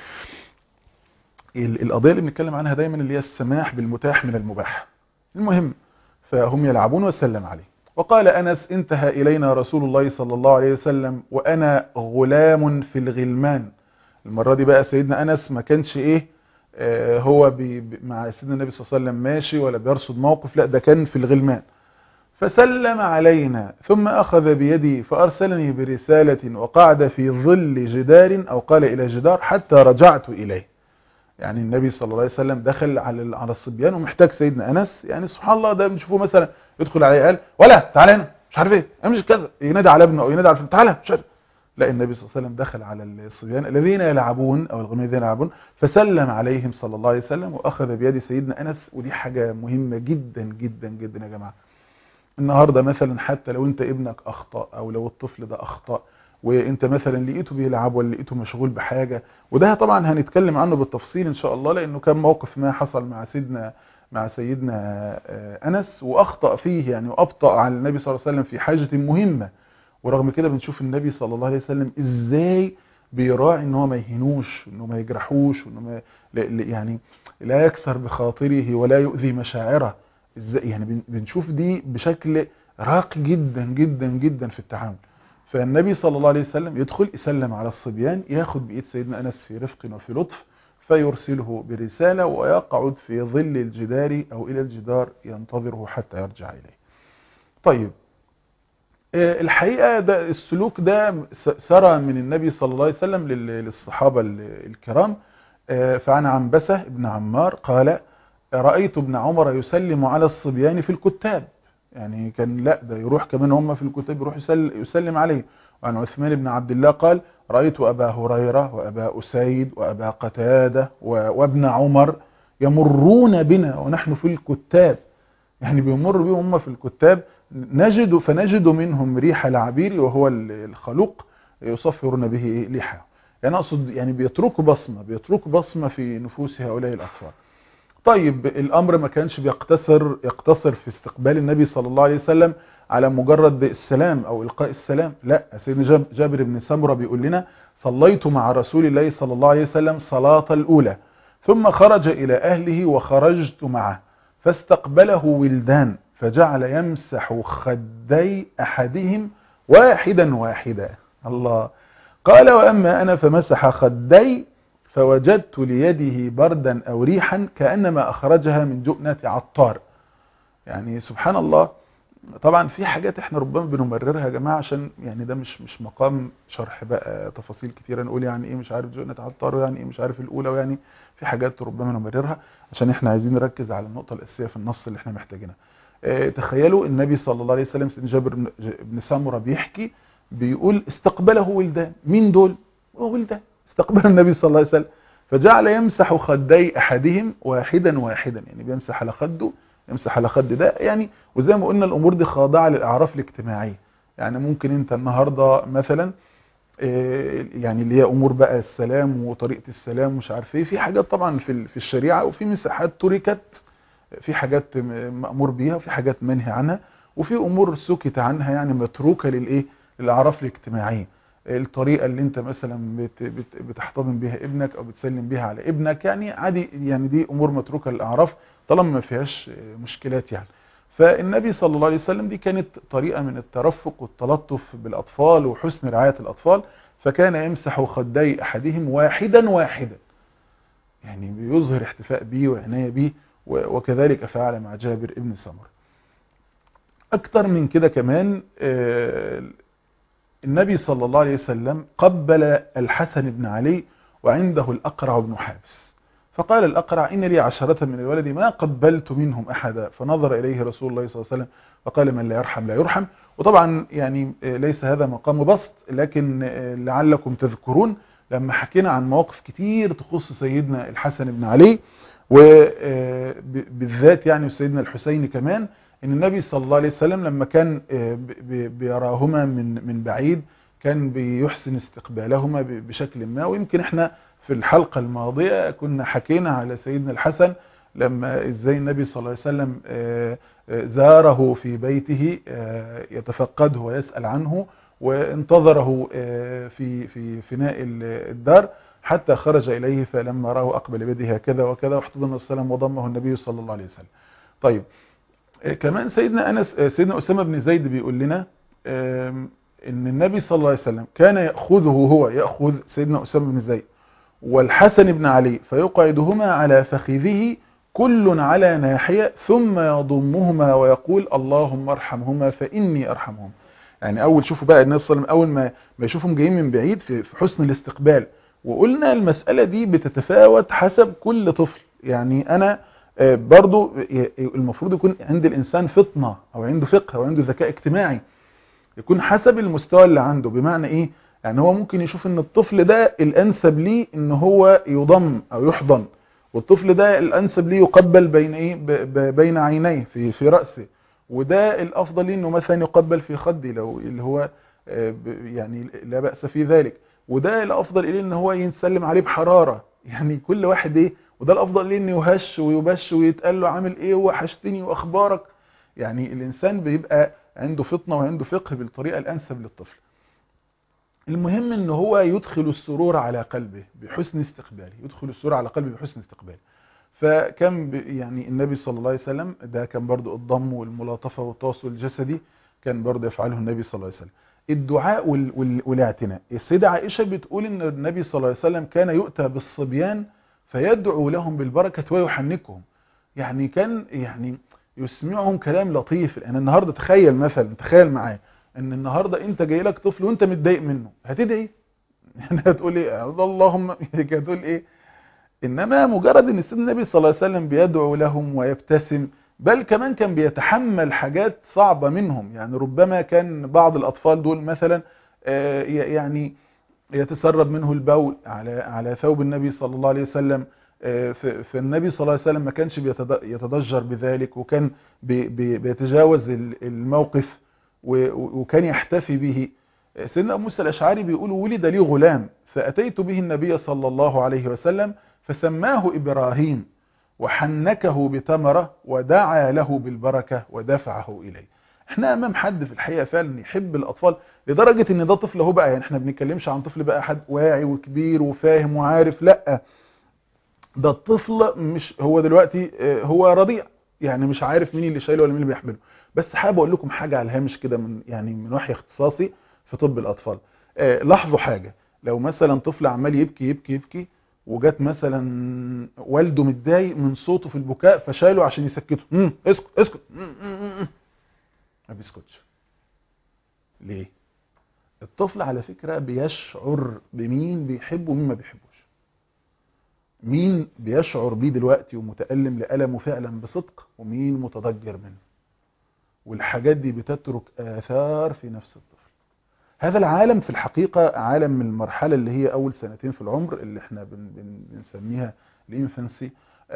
القضيه اللي بنتكلم عنها دايما اللي هي السماح بالمتاح من المباح المهم فهم يلعبون وسلم عليه وقال انس انتهى الينا رسول الله صلى الله عليه وسلم وانا غلام في الغلمان المره دي بقى سيدنا انس ما كانش ايه آه هو بي مع سيدنا النبي صلى الله عليه وسلم ماشي ولا بيرصد موقف لا ده كان في الغلمان فسلم علينا ثم أخذ بيدي فأرسلني برسالة وقعد في ظل جدار أو قال إلى جدار حتى رجعت إليه يعني النبي صلى الله عليه وسلم دخل على على الصبيان ومحتاج سيدنا أنس يعني سبحان الله ده بنشوفه مثلا يدخل عليه قال ولا تعالى هنا مش عارف ايه امشي كذا ينادي على ابنه او ينادي على تعالى مش عارف لا النبي صلى الله عليه وسلم دخل على الصبيان الذين يلعبون او الغلمان الذين يلعبون فسلم عليهم صلى الله عليه وسلم واخذ بيد سيدنا انس ودي حاجه مهمه جدا جدا جدا يا جماعه النهاردة مثلا حتى لو انت ابنك اخطأ او لو الطفل ده اخطأ وانت مثلا لقيته بيلعب ولا لقيته مشغول بحاجة وده طبعا هنتكلم عنه بالتفصيل ان شاء الله لانه كان موقف ما حصل مع سيدنا مع سيدنا انس واخطأ فيه يعني وابطأ على النبي صلى الله عليه وسلم في حاجة مهمة ورغم كده بنشوف النبي صلى الله عليه وسلم ازاي بيراعي ان هو ما يهنوش انه ما يجرحوش انه ما يعني لا يكسر بخاطره ولا يؤذي مشاعره ازاي يعني بنشوف دي بشكل راقي جدا جدا جدا في التعامل فالنبي صلى الله عليه وسلم يدخل يسلم على الصبيان ياخد بإيد سيدنا أنس في رفق وفي لطف فيرسله برسالة ويقعد في ظل الجدار أو إلى الجدار ينتظره حتى يرجع إليه طيب الحقيقة ده السلوك ده سرى من النبي صلى الله عليه وسلم للصحابة الكرام فعن عنبسة ابن عمار قال رأيت ابن عمر يسلم على الصبيان في الكتاب يعني كان لا ده يروح كمان هم في الكتاب يروح يسلم, يسلم عليه وعن عثمان بن عبد الله قال رأيت أبا هريرة وأبا أسيد وأبا قتادة وابن عمر يمرون بنا ونحن في الكتاب يعني بيمر بهم هم في الكتاب نجد فنجد منهم ريح العبير وهو الخلوق يصفرون به إيه؟ لحى يعني اقصد يعني بيتركوا بصمه بيتركوا بصمه في نفوس هؤلاء الاطفال طيب الامر ما كانش بيقتصر يقتصر في استقبال النبي صلى الله عليه وسلم على مجرد السلام او القاء السلام لا سيدنا جاب- جابر بن سمره بيقول لنا صليت مع رسول الله صلى الله عليه وسلم صلاه الاولى ثم خرج الى اهله وخرجت معه فاستقبله ولدان فجعل يمسح خدي احدهم واحدا واحدا الله قال واما انا فمسح خدي فوجدت ليده بردا او ريحا كانما اخرجها من جؤنه عطار يعني سبحان الله طبعا في حاجات احنا ربما بنمررها يا جماعه عشان يعني ده مش مش مقام شرح بقى تفاصيل كتيره نقول يعني ايه مش عارف جؤنه عطار ويعني ايه مش عارف الاولى ويعني في حاجات ربما نمررها عشان احنا عايزين نركز على النقطه الاساسيه في النص اللي احنا محتاجينها اه تخيلوا النبي صلى الله عليه وسلم سيدنا جابر بن- بن سمره بيحكي بيقول استقبله ولدان مين دول ولدان استقبل النبي صلى الله عليه وسلم فجعل يمسح خدي احدهم واحدا واحدا يعني بيمسح على خده يمسح على خد ده يعني وزي ما قلنا الامور دي خاضعه للاعراف الاجتماعيه يعني ممكن انت النهارده مثلا آه، يعني اللي هي امور بقى السلام وطريقه السلام مش عارف ايه في حاجات طبعا في ال- في الشريعه وفي مساحات تركت في حاجات م- مامور بيها وفي حاجات منهي عنها وفي امور سكت عنها يعني متروكه للايه للاعراف الاجتماعيه الطريقه اللي انت مثلا بت بت بتحتضن بيها ابنك او بتسلم بيها على ابنك يعني عادي يعني دي امور متروكه للاعراف طالما ما فيهاش مشكلات يعني فالنبي صلى الله عليه وسلم دي كانت طريقه من الترفق والتلطف بالاطفال وحسن رعايه الاطفال فكان يمسح خدي احدهم واحدا واحدا يعني بيظهر احتفاء به وعنايه به و- وكذلك فعل مع جابر ابن سمر اكتر من كده كمان آه، النبي صلى الله عليه وسلم قبل الحسن بن علي وعنده الأقرع بن حابس فقال الأقرع إن لي عشرة من الولد ما قبلت منهم أحدا فنظر إليه رسول الله صلى الله عليه وسلم فقال من لا يرحم لا يرحم وطبعا يعني آه، ليس هذا مقام بسط لكن آه، لعلكم تذكرون لما حكينا عن مواقف كتير تخص سيدنا الحسن بن علي وبالذات يعني سيدنا الحسين كمان ان النبي صلى الله عليه وسلم لما كان آه، ب- ب- بيراهما من من بعيد كان بيحسن استقبالهما ب- بشكل ما ويمكن احنا في الحلقة الماضية كنا حكينا على سيدنا الحسن لما ازاي النبي صلى الله عليه وسلم آه، آه، زاره في بيته آه، يتفقده ويسأل عنه وانتظره آه، في في فناء ال- الدار حتى خرج إليه فلما راه أقبل بيده هكذا وكذا واحتضن السلام وضمه النبي صلى الله عليه وسلم طيب آه، كمان سيدنا أنس آه، سيدنا أسامة بن زيد بيقول لنا آم، ان النبي صلى الله عليه وسلم كان يأخذه هو يأخذ سيدنا أسامة بن زيد والحسن بن علي فيقعدهما على فخذه كل على ناحية ثم يضمهما ويقول اللهم ارحمهما فإني أرحمهم يعني أول شوفوا بقى الناس صلى الله عليه وسلم أول ما ما يشوفهم جايين من بعيد في في حسن الاستقبال وقلنا المسألة دي بتتفاوت حسب كل طفل يعني أنا آه، برضو ي- المفروض يكون عند الإنسان فطنة أو عنده فقه أو عنده ذكاء اجتماعي يكون حسب المستوى اللي عنده بمعنى ايه يعني هو ممكن يشوف ان الطفل ده الانسب ليه ان هو يضم او يحضن والطفل ده الانسب ليه يقبل بين ايه ب- ب- بين عينيه في في راسه وده الافضل ليه انه مثلا يقبل في خدي لو اللي هو آه، ب- يعني لا باس في ذلك وده الافضل اليه ان هو ينسلم عليه بحراره يعني كل واحد ايه وده الافضل ليه انه يهش ويبش ويتقال له عامل ايه وحشتني واخبارك يعني الانسان بيبقى عنده فطنه وعنده فقه بالطريقه الانسب للطفل المهم ان هو يدخل السرور على قلبه بحسن استقباله يدخل السرور على قلبه بحسن استقباله فكان ب- يعني النبي صلى الله عليه وسلم ده كان برضو الضم والملاطفه والتواصل الجسدي كان برضو يفعله النبي صلى الله عليه وسلم الدعاء وال- وال- والاعتناء السيدة عائشة بتقول ان النبي صلى الله عليه وسلم كان يؤتى بالصبيان فيدعو لهم بالبركة ويحنكهم يعني كان يعني يسمعهم كلام لطيف انا النهارده تخيل مثلا تخيل معايا ان النهارده انت جاي لك طفل وانت متضايق منه هتدعي يعني هتقول ايه اللهم هتقول ايه انما مجرد ان سيدنا النبي صلى الله عليه وسلم بيدعو لهم ويبتسم بل كمان كان بيتحمل حاجات صعبة منهم يعني ربما كان بعض الاطفال دول مثلا آه، ي- يعني يتسرب منه البول على على ثوب النبي صلى الله عليه وسلم آه، ف- فالنبي صلى الله عليه وسلم ما كانش بيتض- يتضجر بذلك وكان بي- بي- بيتجاوز ال- الموقف و- و- وكان يحتفي به سيدنا أبو موسى الأشعري بيقول ولد لي غلام فأتيت به النبي صلى الله عليه وسلم فسماه إبراهيم وحنكه بتمرة ودعا له بالبركة ودفعه إليه احنا امام حد في الحقيقة فعلا يحب الأطفال لدرجة ان ده طفل هو بقى يعني احنا بنتكلمش عن طفل بقى حد واعي وكبير وفاهم وعارف لا ده الطفل مش هو دلوقتي آه، هو رضيع يعني مش عارف مين اللي شايله ولا مين اللي بيحمله بس حابب اقول لكم حاجة على الهامش كده من يعني من وحي اختصاصي في طب الأطفال آه، لاحظوا حاجة لو مثلا طفل عمال يبكي يبكي يبكي وجات مثلا والده متضايق من صوته في البكاء فشاله عشان يسكته امم اسكت اسكت مم، مم، مم. ما بيسكتش ليه الطفل على فكرة بيشعر بمين بيحبه ومين ما بيحبوش مين بيشعر بيه دلوقتي ومتألم لألمه فعلا بصدق ومين متضجر منه والحاجات دي بتترك آثار في نفس الطفل هذا العالم في الحقيقة عالم من المرحلة اللي هي أول سنتين في العمر اللي احنا بن بن بنسميها الانفنسي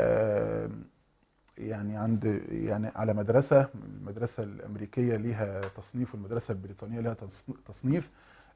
يعني عند يعني على مدرسة المدرسة الأمريكية ليها تصنيف والمدرسة البريطانية لها تص- تصنيف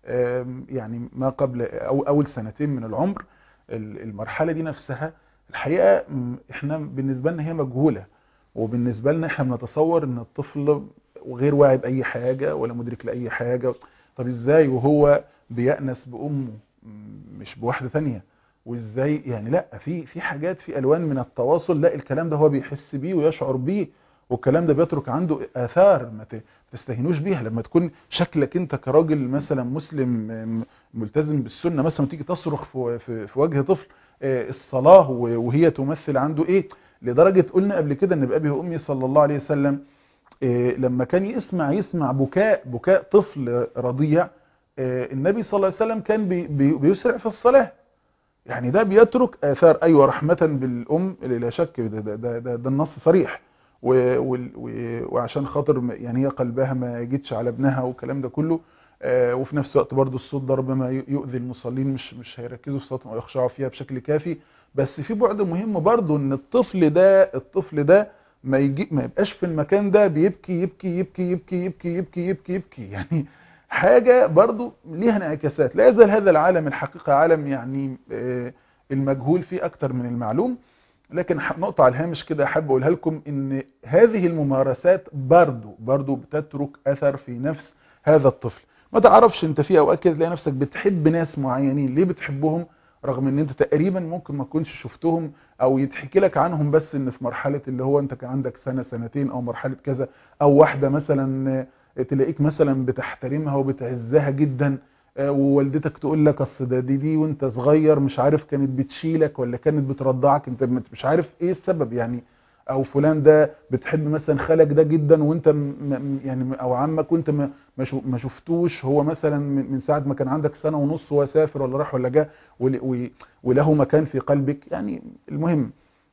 آم، يعني ما قبل أو أول سنتين من العمر ال- المرحلة دي نفسها الحقيقة م، احنا بالنسبة لنا هي مجهولة وبالنسبة لنا احنا بنتصور ان الطفل غير واعي بأي حاجة ولا مدرك لأي حاجة طب ازاي وهو بيأنس بأمه م، مش بواحدة تانية وازاي يعني لا في في حاجات في الوان من التواصل لا الكلام ده هو بيحس بيه ويشعر بيه والكلام ده بيترك عنده اثار ما ت- تستهينوش بيها لما تكون شكلك انت كراجل مثلا مسلم م- ملتزم بالسنه مثلا تيجي تصرخ في في, في وجه طفل آه، الصلاه و- وهي تمثل عنده ايه لدرجه قلنا قبل كده ان بابي وامي صلى الله عليه وسلم آه، لما كان يسمع يسمع بكاء بكاء طفل رضيع آه، النبي صلى الله عليه وسلم كان بي بي بيسرع في الصلاه يعني ده بيترك آثار أيوة رحمة بالأم لا شك ده, ده, ده, ده, ده النص صريح و وال- و- وعشان خاطر ما- يعني هي قلبها ما يجيتش على ابنها والكلام ده كله آه، وفي نفس الوقت برضو الصوت ده ربما ي- يؤذي المصلين مش مش هيركزوا في صلاتهم او يخشعوا فيها بشكل كافي بس في بعد مهم برضو ان الطفل ده الطفل ده ما يجي ما يبقاش في المكان ده بيبكي يبكي يبكي يبكي يبكي يبكي يبكي يبكي يعني حاجة برضو ليها انعكاسات لا يزال هذا العالم الحقيقة عالم يعني آه، المجهول فيه أكتر من المعلوم لكن ح- نقطة على الهامش كده أحب أقولها لكم إن هذه الممارسات برضو برضو بتترك أثر في نفس هذا الطفل ما تعرفش أنت في أوقات كده تلاقي نفسك بتحب ناس معينين ليه بتحبهم رغم ان انت تقريبا ممكن ما تكونش شفتهم او يتحكي لك عنهم بس ان في مرحلة اللي هو انت كان عندك سنة سنتين او مرحلة كذا او واحدة مثلا آه، تلاقيك مثلا بتحترمها وبتعزها جدا آه، ووالدتك تقول لك اصل ده دي دي وانت صغير مش عارف كانت بتشيلك ولا كانت بترضعك انت مت- مش عارف ايه السبب يعني او فلان ده بتحب مثلا خالك ده جدا وانت م- م- يعني او عمك وانت ما ما شو- ما شفتوش هو مثلا من من ساعه ما كان عندك سنه ونص وهو سافر ولا راح ولا جه ول- و- وله مكان في قلبك يعني المهم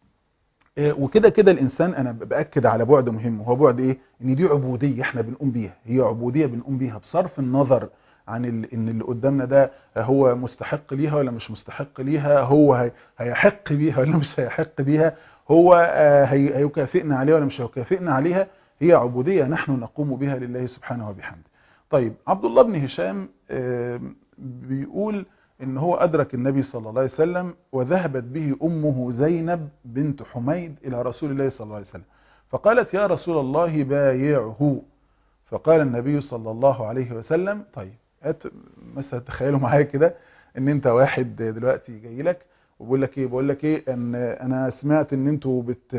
آه، وكده كده الانسان انا ب- باكد على بعد مهم وهو بعد ايه ان دي عبوديه احنا بنقوم بيها هي عبوديه بنقوم بيها بصرف النظر عن ال- ان اللي قدامنا ده هو مستحق ليها ولا مش مستحق ليها هو هي- هيحق بيها ولا مش هيحق بيها هو آه، هي- هيكافئنا عليها ولا مش هيكافئنا عليها هي عبوديه نحن نقوم بها لله سبحانه وبحمده طيب عبد الله بن هشام آه، بيقول ان هو ادرك النبي صلى الله عليه وسلم وذهبت به امه زينب بنت حميد الى رسول الله صلى الله عليه وسلم فقالت يا رسول الله بايعه فقال النبي صلى الله عليه وسلم طيب هات مثلا تخيلوا معايا كده ان انت واحد دلوقتي جاي لك وبقول لك ايه بقول لك ايه ان انا سمعت ان انتوا بت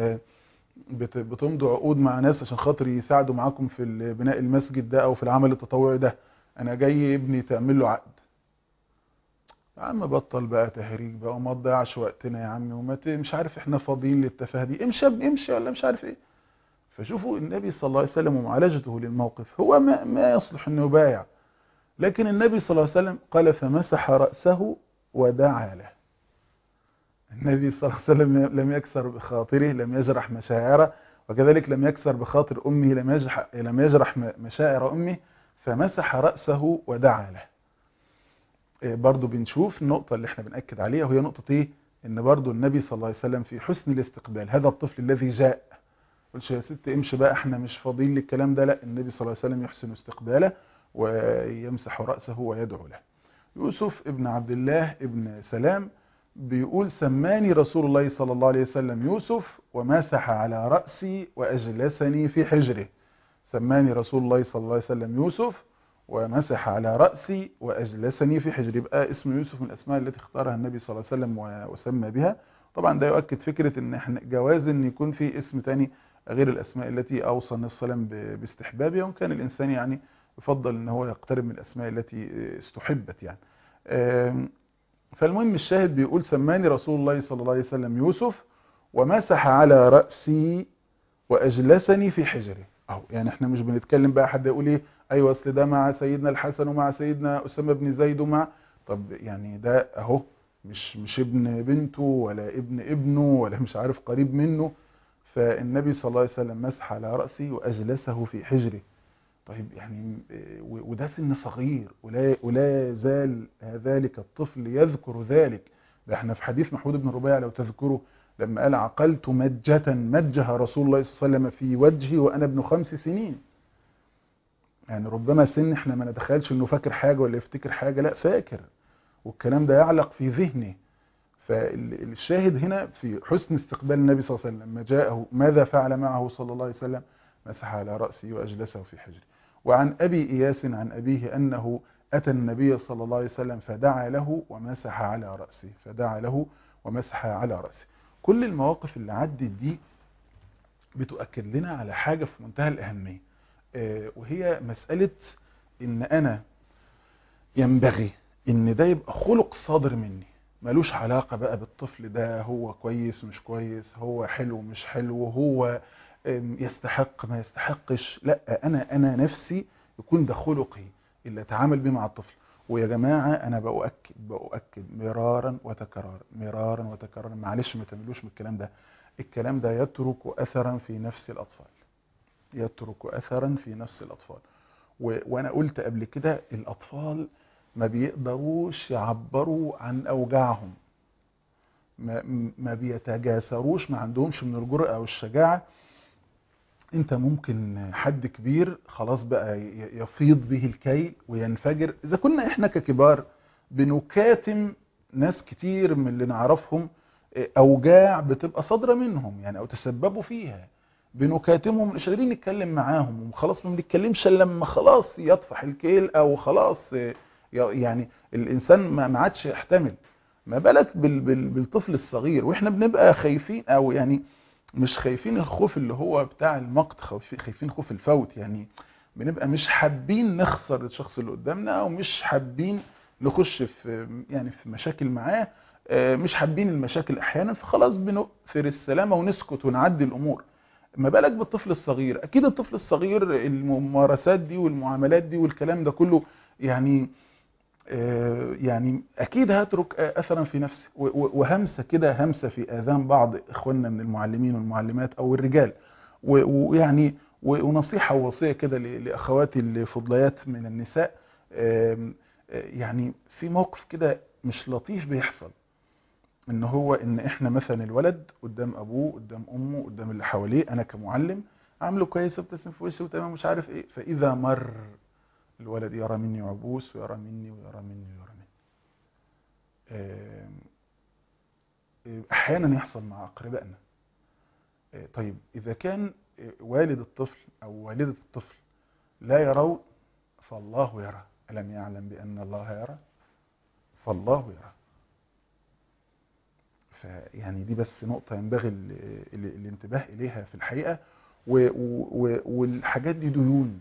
بت- بتمضوا عقود مع ناس عشان خاطر يساعدوا معاكم في ال- بناء المسجد ده او في العمل التطوعي ده انا جاي ابني تعمل له عقد يا عم بطل بقى تهريج بقى وما تضيعش وقتنا يا عم وما ت- مش عارف احنا فاضيين للتفاهه دي امشي يا ابني امشي ولا مش عارف ايه فشوفوا النبي صلى الله عليه وسلم ومعالجته للموقف هو ما, ما يصلح انه يبايع لكن النبي صلى الله عليه وسلم قال فمسح رأسه ودعا له النبي صلى الله عليه وسلم لم يكسر بخاطره لم يجرح مشاعره وكذلك لم يكسر بخاطر أمه لم يجرح, لم يجرح م- مشاعر أمه فمسح رأسه ودعا له إيه برضو بنشوف النقطة اللي احنا بنأكد عليها وهي نقطة ايه ان برضو النبي صلى الله عليه وسلم في حسن الاستقبال هذا الطفل الذي جاء قلش يا ست امشي بقى احنا مش فاضيين للكلام ده لا النبي صلى الله عليه وسلم يحسن استقباله ويمسح رأسه ويدعو له يوسف ابن عبد الله ابن سلام بيقول سماني رسول الله صلى الله عليه وسلم يوسف ومسح على رأسي وأجلسني في حجره سماني رسول الله صلى الله عليه وسلم يوسف ومسح على رأسي وأجلسني في حجري يبقى اسم يوسف من الأسماء التي اختارها النبي صلى الله عليه وسلم وسمى بها طبعا ده يؤكد فكرة ان احنا جواز ان يكون في اسم تاني غير الأسماء التي أوصى النبي صلى الله عليه وسلم باستحبابها وإن كان الإنسان يعني يفضل ان هو يقترب من الأسماء التي استحبت يعني فالمهم الشاهد بيقول سماني رسول الله صلى الله عليه وسلم يوسف ومسح على رأسي وأجلسني في حجره اهو يعني احنا مش بنتكلم بقى حد يقول ايه ايوه اصل ده مع سيدنا الحسن ومع سيدنا اسامه بن زيد ومع طب يعني ده اهو مش مش ابن بنته ولا ابن ابنه ولا مش عارف قريب منه فالنبي صلى الله عليه وسلم مسح على رأسي وأجلسه في حجره طيب يعني وده سن صغير ولا, ولا زال ذلك الطفل يذكر ذلك ده احنا في حديث محمود بن ربيع لو تذكروا لما قال عقلت مجة مجها رسول الله صلى الله عليه وسلم في وجهي وأنا ابن خمس سنين يعني ربما سن احنا ما نتخيلش انه فاكر حاجة ولا يفتكر حاجة لا فاكر والكلام ده يعلق في ذهنه فالشاهد هنا في حسن استقبال النبي صلى الله عليه وسلم لما جاءه ماذا فعل معه صلى الله عليه وسلم مسح على رأسه وأجلسه في حجره وعن أبي إياس عن أبيه أنه أتى النبي صلى الله عليه وسلم فدعا له ومسح على رأسه فدعا له ومسح على رأسه كل المواقف اللي عدت دي بتؤكد لنا على حاجة في منتهى الأهمية وهي مسألة إن أنا ينبغي إن ده يبقى خلق صادر مني ملوش علاقة بقى بالطفل ده هو كويس مش كويس هو حلو مش حلو هو يستحق ما يستحقش لا أنا أنا نفسي يكون ده خلقي اللي أتعامل بيه مع الطفل ويا جماعة أنا بأؤكد بأؤكد مرارا وتكرارا مرارا وتكرارا معلش ما تعملوش من الكلام ده الكلام ده يترك أثرا في نفس الأطفال يترك أثرا في نفس الأطفال و... وأنا قلت قبل كده الأطفال ما بيقدروش يعبروا عن أوجاعهم ما, ما بيتجاسروش ما عندهمش من الجرأة والشجاعة انت ممكن حد كبير خلاص بقى يفيض به الكيل وينفجر اذا كنا احنا ككبار بنكاتم ناس كتير من اللي نعرفهم اوجاع بتبقى صادرة منهم يعني او تسببوا فيها بنكاتمهم مش قادرين نتكلم معاهم وخلاص ما بنتكلمش الا لما خلاص يطفح الكيل او خلاص يعني الانسان ما عادش يحتمل ما بالك بالطفل الصغير واحنا بنبقى خايفين او يعني مش خايفين الخوف اللي هو بتاع المقت خايفين خوف الفوت يعني بنبقى مش حابين نخسر الشخص اللي قدامنا او مش حابين نخش في يعني في مشاكل معاه مش حابين المشاكل احيانا فخلاص بنقفر السلامه ونسكت ونعدي الامور ما بالك بالطفل الصغير اكيد الطفل الصغير الممارسات دي والمعاملات دي والكلام ده كله يعني يعني اكيد هترك اثرا في نفسي وهمسه كده همسه في اذان بعض اخواننا من المعلمين والمعلمات او الرجال ويعني ونصيحه ووصيه كده لاخواتي الفضليات من النساء يعني في موقف كده مش لطيف بيحصل ان هو ان احنا مثلا الولد قدام ابوه قدام امه قدام اللي حواليه انا كمعلم عامله كويس وابتسم في وشه وتمام مش عارف ايه فاذا مر الولد يرى مني عبوس ويرى مني ويرى مني ويرى مني احيانا يحصل مع اقربائنا طيب اذا كان والد الطفل او والدة الطفل لا يرون فالله يرى ألم يعلم بأن الله يرى فالله يرى فيعني دي بس نقطة ينبغي الانتباه إليها في الحقيقة والحاجات دي ديون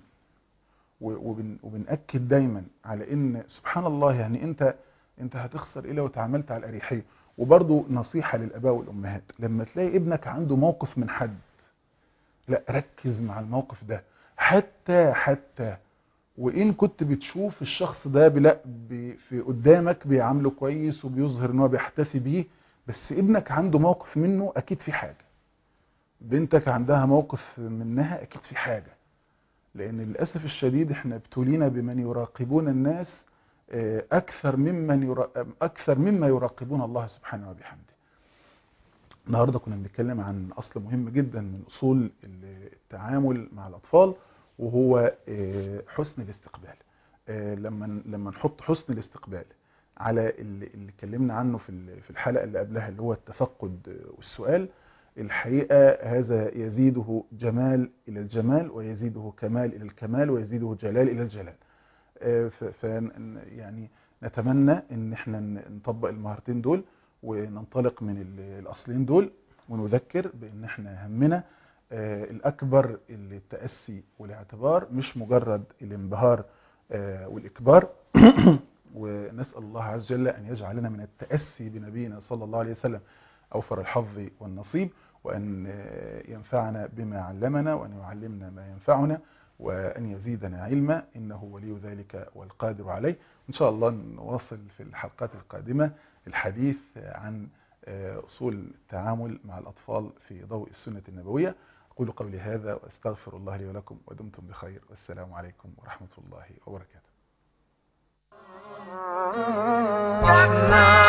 وبنأكد دايما على ان سبحان الله يعني انت انت هتخسر ايه لو اتعاملت على الاريحيه وبرضه نصيحه للاباء والامهات لما تلاقي ابنك عنده موقف من حد لا ركز مع الموقف ده حتى حتى وان كنت بتشوف الشخص ده لا في قدامك بيعامله كويس وبيظهر ان هو بيحتفي بيه بس ابنك عنده موقف منه اكيد في حاجه بنتك عندها موقف منها اكيد في حاجه لان للاسف الشديد احنا ابتلينا بمن يراقبون الناس اكثر ممن يرا... اكثر مما يراقبون الله سبحانه وبحمده النهارده كنا بنتكلم عن اصل مهم جدا من اصول التعامل مع الاطفال وهو حسن الاستقبال آه، لما لما نحط حسن الاستقبال على اللي اللي اتكلمنا عنه في ال- في الحلقه اللي قبلها اللي هو التفقد والسؤال الحقيقه هذا يزيده جمال الى الجمال ويزيده كمال الى الكمال ويزيده جلال الى الجلال آه، ف ف- يعني نتمنى ان احنا ن- نطبق المهارتين دول وننطلق من ال- الاصلين دول ونذكر بان احنا همنا آه، الاكبر اللي التاسي والاعتبار مش مجرد الانبهار آه، والاكبار ونسال الله عز وجل ان يجعلنا من التاسي بنبينا صلى الله عليه وسلم اوفر الحظ والنصيب وان آه، ينفعنا بما علمنا وان يعلمنا ما ينفعنا وان يزيدنا علما انه ولي ذلك والقادر عليه ان شاء الله نواصل في الحلقات القادمه الحديث عن آه، اصول التعامل مع الاطفال في ضوء السنه النبويه اقول قولي هذا واستغفر الله لي ولكم ودمتم بخير والسلام عليكم ورحمه الله وبركاته رحمن